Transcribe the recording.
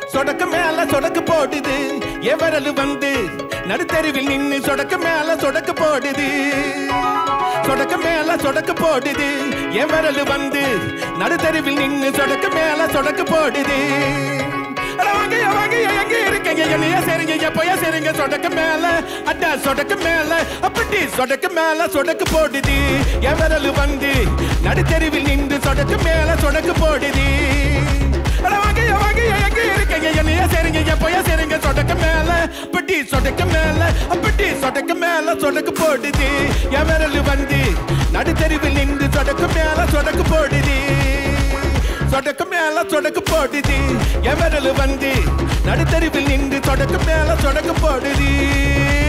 சொடக்கு மேல சொடக்கு போடுது எவரலு வந்து நடுத்தெருவில் நின்னு சொடக்கு மேல சொடக்கு போடுது சொடக்கு மேல சொடக்கு போடுது எவரலு வந்து நடுத்தெருவில் நின்னு சொடக்கு மேல சொடக்கு போடுது அட வாங்க வாங்க எங்க இருக்கீங்க என்னைய சரிங்க எப்போயா சரிங்க சொடக்கு மேல அட்டா சொடக்கு மேல அப்படி சொடக்கு மேல சொடக்கு போடுது எவரலு வந்து நடுத்தெருவில் நின்று சொடக்கு மேல சொடக்கு போடுது அட வாங்க வாங்க எங்க இருக்கீங்க என்னைய சரிங்க எப்போயா சரிங்க சொடக்கு மேல அப்படி சொடக்கு மேல அப்படி சொடக்கு மேல சொடக்கு போடுது எவரலு வந்து நடுத்தெருவில் நின்று சொடக்கு மேல சொடக்கு போடுது சொடக்கு மேல சொடக்கு போடுது எவரலு வந்து நடுத்தருவில் நின்று சொடக்கு மேல சொடக்கு போடுது